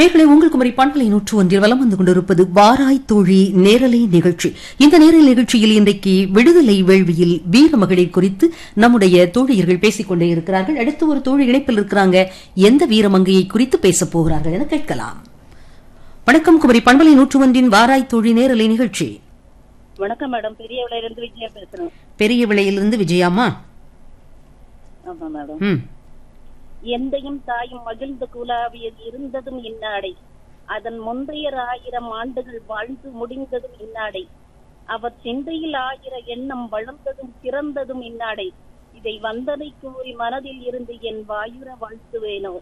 நேர்களை உங்கள் குமரி பண்பலை நூற்று ஒன்றில் வலம் வந்து கொண்டிருப்பது வாராய் தோழி நேரலை நிகழ்ச்சி இந்த நேரலை நிகழ்ச்சியில் இன்றைக்கு விடுதலை வேள்வியில் வீர மகளிர் குறித்து நம்முடைய தோழியர்கள் பேசிக் கொண்டே இருக்கிறார்கள் அடுத்து ஒரு தோழி இணைப்பில் இருக்கிறாங்க எந்த வீரமங்கையை குறித்து பேசப் போகிறார்கள் என கேட்கலாம் வணக்கம் குமரி பண்பலை நூற்று ஒன்றின் வாராய் தோழி நேரலை நிகழ்ச்சி வணக்கம் மேடம் பெரிய இருந்து விஜயா பேசுறேன் பெரிய விலையிலிருந்து விஜயாமா ஆமா மேடம் ம் எந்தையும் தாயும் மகிழ்ந்த குலாவியது இருந்ததும் இன்னாடை அதன் முந்தையர் ஆயிரம் ஆண்டுகள் வாழ்ந்து முடிந்ததும் இன்னாடை அவர் சிந்தையில் ஆயிர எண்ணம் வளர்ந்ததும் சிறந்ததும் இன்னாடை இதை வந்தனை கூறி மனதில் இருந்து என் வாயுர வாழ்த்துவேனோ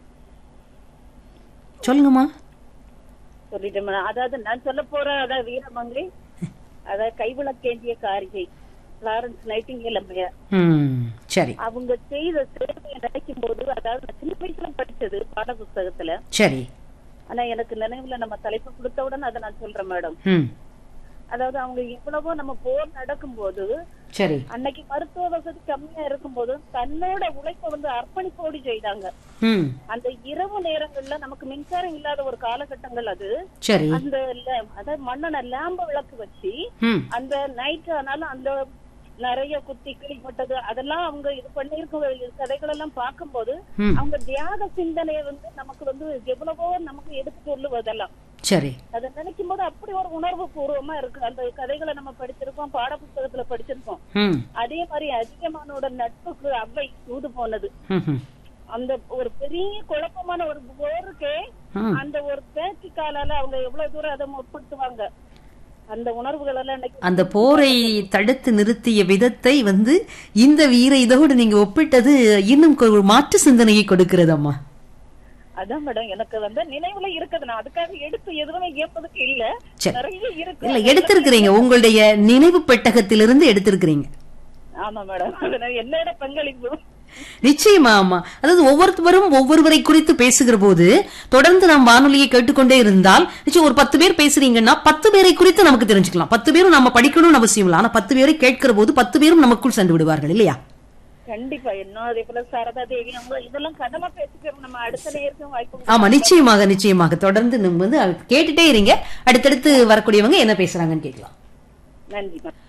சொல்லுங்கம்மா சொல்லிட்டேன் madam. அதாவது நான் சொல்ல போற அதாவது வீரமங்கை அதாவது கைவிளக்கேந்திய காரிகை பிளாரன்ஸ் நைட்டிங்கேல் அம்மையார் ம் சரி அவங்க செய்த சேவையை நினைக்கும் போது அதாவது நான் சின்ன வயசுல படிச்சது பாட புஸ்தகத்துல சரி ஆனா எனக்கு நினைவுல நம்ம தலைப்பு கொடுத்த உடனே அதை நான் சொல்றேன் மேடம் ம் அதாவது அவங்க எவ்வளவோ நம்ம போர் நடக்கும்போது சரி அன்னைக்கு மருத்துவ வசதி கம்மியா இருக்கும்போது தன்னோட உழைப்பை வந்து அர்ப்பணிப்போடு செய்தாங்க ம் அந்த இரவு நேரங்கள்ல நமக்கு மின்சாரம் இல்லாத ஒரு காலகட்டங்கள் அது சரி அந்த ல- அதாவது மண்ணெண்ண லேம்ப விளக்கு வச்சு ம் அந்த நைட் ஆனாலும் அந்த நிறைய குத்தி கிளிப்பட்டது அதெல்லாம் அவங்க இது பண்ணிருக்க கதைகள் எல்லாம் பார்க்கும்போது ம் அவங்க தியாக சிந்தனையை வந்து நமக்கு வந்து எவ்வளவோ நமக்கு எடுத்து சொல்லுவதெல்லாம் சரி அதை நினைக்கும் போது அப்படி ஒரு உணர்வு பூர்வமா இருக்கு அந்த கதைகளை நம்ம படிச்சிருக்கோம் பாட புத்தகத்துல படிச்சிருக்கோம் ம் அதே மாதிரி அதிகமானோட நட்புக்கு அவ்வை தூது போனது ம் ம் அந்த ஒரு பெரிய குழப்பமான ஒரு போருக்கே ம். அந்த ஒரு பேச்சு காலால அவங்க எவ்வளவு தூரம் அதை முற்படுத்துவாங்க அந்த உணர்வுகள் எல்லாம் இன்னைக்கு அந்த போரை தடுத்து நிறுத்திய விதத்தை வந்து இந்த வீர இதோடு நீங்க ஒப்பிட்டது இன்னும் கொ- ஒரு மாற்று சிந்தனையை கொடுக்கிறது அம்மா அதான் மேடம் எனக்கு வந்து நினைவுல இருக்குது நான் அதுக்காக எடுத்து எதுவுமே ஏற்பதுக்கு இல்ல சரி. நிறைய இருக்கு இல்ல எடுத்திருக்கிறீங்க உங்களுடைய நினைவு பெட்டகத்திலிருந்து எடுத்திருக்கிறீங்க ஆமா மேடம் அது நான் என்னோட பங்களிப்பு நிச்சயமா அம்மா அதாவது ஒவ்வொருவரும் ஒவ்வொருவரை குறித்து பேசுகிற போது தொடர்ந்து நாம் வானொலியை கேட்டுக்கொண்டே இருந்தால் நிச்சயம் ஒரு பத்து பேர் பேசுறீங்கன்னா பத்து பேரை குறித்து நமக்கு தெரிஞ்சுக்கலாம் பத்து பேரும் நம்ம படிக்கணும்னு அவசியம் இல்லை ஆனா பத்து பேரை கேட்கிற போது பத்து பேரும் நமக்குள் சென்று விடுவார்கள் இல்லையா கண்டிப்பா இன்னும் அதே போல சாரதா தேவி அவங்க இதெல்லாம் கடமை பேசிக்கிறோம் நம்ம அடுத்த நேரத்தும் வாய்ப்பு ஆமா நிச்சயமாக நிச்சயமாக தொடர்ந்து நம்ம வந்து அது கேட்டுட்டே இருங்க அடுத்தடுத்து வரக்கூடியவங்க என்ன பேசுறாங்கன்னு கேட்கலாம் நன்றி மேம்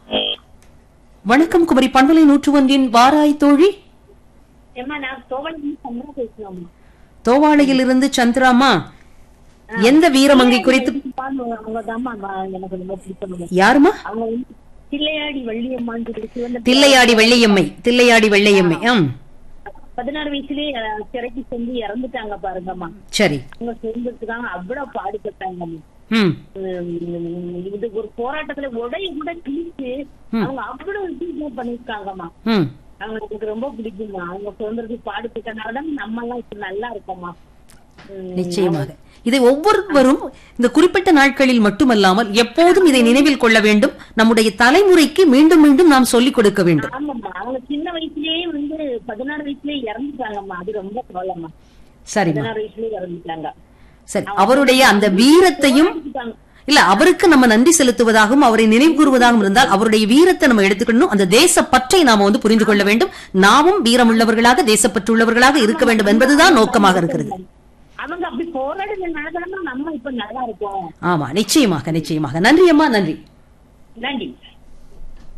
வணக்கம் குமரி பண்பலை நூற்று ஒன்றின் வாராய் தோழி ஏமா நான் தோவல் சந்திரா பேசுறோம் தோவாளையிலிருந்து சந்திராமா எந்த வீரமங்கை குறித்து அவங்க தாம்மா எனக்கு ரொம்ப பிடிச்சவங்க யாருமா அவங்க வந்து தில்லையாடி வள்ளியம்மான் சொல்லி சிவந்த தில்லையாடி வெள்ளையம்மை தில்லையாடி வெள்ளையம்மை ஆம் பதினாறு வயசுலயே அஹ், சிறைக்கு செஞ்சு இறந்துட்டாங்க பாருங்கம்மா சரி அவங்க சேர்ந்துருக்காங்க அவ்வளவு பாடுபட்டாங்கம்மா ம் உம், இது ஒரு போராட்டத்துல உடைய கூட கிழிச்சு அவங்க அவ்வளவு இது பண்ணிருக்காங்கம்மா ம் அவங்க எனக்கு ரொம்ப பிடிக்குமா அவங்க சுதந்திரத்துக்கு பாடுபட்டனாலதான் நம்ம எல்லாம் இப்ப நல்லா இருக்கோம்மா உம், நிச்சயமாக இதை ஒவ்வொருவரும் இந்த குறிப்பிட்ட நாட்களில் மட்டுமல்லாமல் எப்போதும் இதை நினைவில் கொள்ள வேண்டும் நம்முடைய தலைமுறைக்கு மீண்டும் மீண்டும் நாம் சொல்லிக் கொடுக்க வேண்டும் ஆமாம்மா அவங்க சின்ன வயசுலயே வந்து பதினாறு வயசுலயே இறந்துட்டாங்கம்மா அது ரொம்ப கவலைம்மா சரிம்மா பதினாறு வயசுலயே இறந்துட்டாங்க சரி அவருடைய அந்த வீரத்தையும் இறந்துட்டாங்க. இல்ல அவருக்கு நம்ம நன்றி செலுத்துவதாகவும் அவரை நினைவு கூறுவதாகவும் இருந்தால் அவருடைய வீரத்தை நம்ம எடுத்துக்கணும் அந்த தேச பற்றை நாம வந்து புரிந்து கொள்ள வேண்டும் நாமும் வீரமுள்ளவர்களாக தேசப்பற்றுள்ளவர்களாக இருக்க வேண்டும் என்பதுதான் நோக்கமாக இருக்கிறது அவங்க அப்படி போராடுறதுனாலதான் நம்ம இப்ப நல்லா இருக்கோம் ஆமா நிச்சயமாக நிச்சயமாக நன்றி அம்மா நன்றி நன்றி